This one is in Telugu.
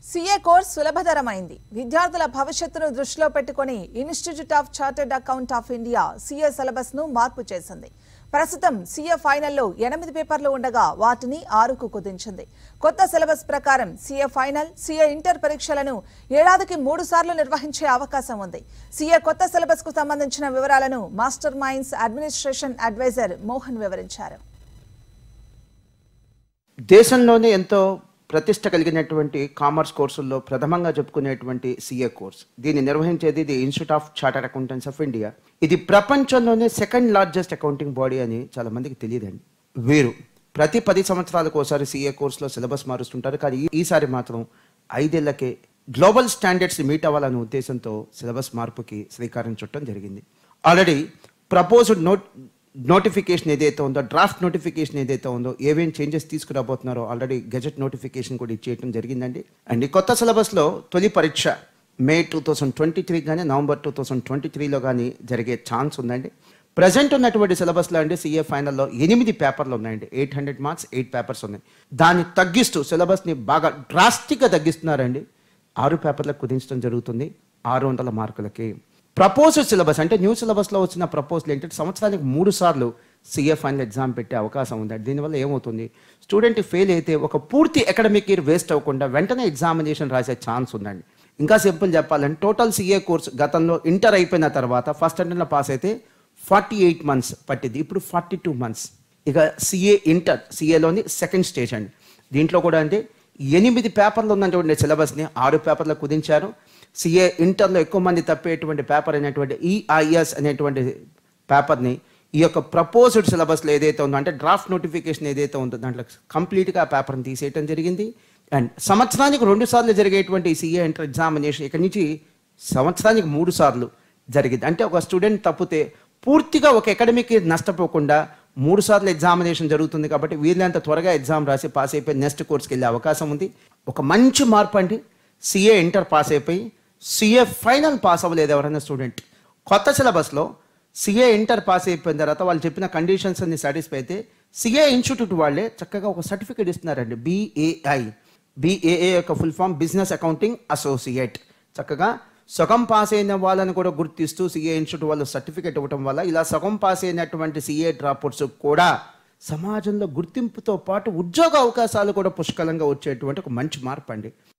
సీఏ కోర్స్ సులభతరమైంది విద్యార్థుల భవిష్యత్తును దృష్టిలో పెట్టుకుని institute of chartered account of India CA syllabus ను మార్పు చేసింది ప్రస్తుతం సీఏ ఫైనల్లో ఎనిమిది పేపర్లు ఉండగా వాటిని ఆరుకు కుదించింది కొత్త సిలబస్ ప్రకారం సీఏ ఫైనల్ సీఏ ఇంటర్ పరీక్షలను ఏడాదికి మూడు సార్లు నిర్వహించే అవకాశం ఉంది సీఏ కొత్త సిలబస్ కు సంబంధించిన వివరాలను master minds administration advisor Mohan వివరించారు దేశంలోనే ఎంతో ప్రతిష్ట కలిగినటువంటి కామర్స్ కోర్సుల్లో ప్రథమంగా చెప్పుకునేటువంటి సిఏ కోర్స్ దీన్ని నిర్వహించేది ఇది institute of chartered accountants of India ఇది ప్రపంచంలోనే సెకండ్ లార్జెస్ట్ అకౌంటింగ్ బాడీ అని చాలా మందికి తెలియదండి వీరు ప్రతి పది సంవత్సరాలకు ఒకసారి సిఏ కోర్సులో సిలబస్ మారుస్తుంటారు కానీ ఈ- ఈసారి మాత్రం ఐదేళ్లకే గ్లోబల్ స్టాండర్డ్స్ మీట్ అవ్వాలనే ఉద్దేశంతో సిలబస్ మార్పుకి శ్రీకారం చుట్టడం జరిగింది ఆల్రెడీ ప్రపోజ్డ్ నోట్ నోటిఫికేషన్ ఏదైతే ఉందో డ్రాఫ్ట్ నోటిఫికేషన్ ఏదైతే ఉందో ఏమేం చేంజెస్ తీసుకురాబోతున్నారో ఆల్రెడీ గెజెట్ నోటిఫికేషన్ కూడా ఇచ్చేయడం జరిగిందండి అండ్ ఈ కొత్త సిలబస్లో తొలి పరీక్ష May two thousand twenty three కానీ నవంబర్ టూ థౌసండ్ ట్వంటీ త్రీలో కానీ జరిగే ఛాన్స్ ఉందండి ప్రజెంట్ ఉన్నటువంటి సిలబస్లో అండి సీఏ ఫైనల్లో ఎనిమిది పేపర్లు ఉన్నాయండి eight hundred marks eight papers ఉన్నాయి దాన్ని తగ్గిస్తూ సిలబస్ని బాగా డ్రాస్టిక్గా తగ్గిస్తున్నారండి ఆరు పేపర్లకు కుదించడం జరుగుతుంది ఆరు వందల మార్కులకి ప్రపోజ్డ్ సిలబస్ అంటే న్యూ సిలబస్లో వచ్చిన ప్రపోజల్ ఏంటంటే సంవత్సరానికి మూడు సార్లు సిఏ ఫైనల్ ఎగ్జామ్ పెట్టే అవకాశం ఉంది దీనివల్ల ఏమవుతుంది స్టూడెంట్ ఫెయిల్ అయితే ఒక పూర్తి అకాడమిక్ ఇయర్ వేస్ట్ అవ్వకుండా వెంటనే ఎగ్జామినేషన్ రాసే ఛాన్స్ ఉందండి ఇంకా సింపుల్ చెప్పాలంటే టోటల్ సిఏ కోర్స్ గతంలో ఇంటర్ అయిపోయిన తర్వాత ఫస్ట్ అటెంప్ట్లో పాస్ అయితే ఫార్టీ ఎయిట్ మంత్స్ పట్టింది ఇప్పుడు ఫార్టీ టూ మంత్స్ ఇక సిఏ ఇంటర్ సిఏలోని సెకండ్ స్టేజ్ అండి దీంట్లో కూడా అంటే ఎనిమిది పేపర్లు ఉన్నటువంటి సిలబస్ని ఆరు పేపర్లు కుదించారు సిఏ ఇంటర్లో ఎక్కువ మంది తప్పేటువంటి పేపర్ అయినటువంటి ఈఐఎస్ అనేటువంటి పేపర్ని ఈ యొక్క ప్రపోజ్డ్ సిలబస్లో ఏదైతే ఉందో అంటే డ్రాఫ్ట్ నోటిఫికేషన్ ఏదైతే ఉందో దాంట్లో కంప్లీట్గా ఆ పేపర్ని తీసేయటం జరిగింది అండ్ సంవత్సరానికి రెండు సార్లు జరిగేటువంటి సిఏ ఇంటర్ ఎగ్జామినేషన్ ఇక్కడి నుంచి సంవత్సరానికి మూడు సార్లు జరిగింది అంటే ఒక స్టూడెంట్ తప్పితే పూర్తిగా ఒక అకాడమిక్ నష్టపోకుండా మూడు సార్లు ఎగ్జామినేషన్ జరుగుతుంది కాబట్టి వీళ్ళంత త్వరగా ఎగ్జామ్ రాసి పాస్ అయిపోయి నెక్స్ట్ కోర్స్కి వెళ్ళే అవకాశం ఉంది ఒక మంచి మార్పు అండి సిఏ ఇంటర్ పాస్ అయిపోయి సిఏ ఫైనల్ పాస్ అవ్వలేదు ఎవరైనా స్టూడెంట్ కొత్త సిలబస్లో సిఏ ఇంటర్ పాస్ అయిపోయిన తర్వాత వాళ్ళు చెప్పిన కండిషన్స్ అన్ని సాటిస్ఫై అయితే సిఏ ఇన్స్టిట్యూట్ వాళ్ళే చక్కగా ఒక సర్టిఫికేట్ ఇస్తున్నారండి బీఏఐ బీఏఏ యొక్క full form business accounting associate చక్కగా సగం పాస్ అయిన వాళ్ళని కూడా గుర్తిస్తూ సిఏ ఇన్స్టిట్యూట్ వాళ్ళు సర్టిఫికేట్ ఇవ్వడం వల్ల ఇలా సగం పాస్ అయినటువంటి సిఏ డ్రాప్అవుట్స్ కూడా సమాజంలో గుర్తింపుతో పాటు ఉద్యోగ అవకాశాలు కూడా పుష్కలంగా వచ్చేటువంటి ఒక మంచి మార్పు అండి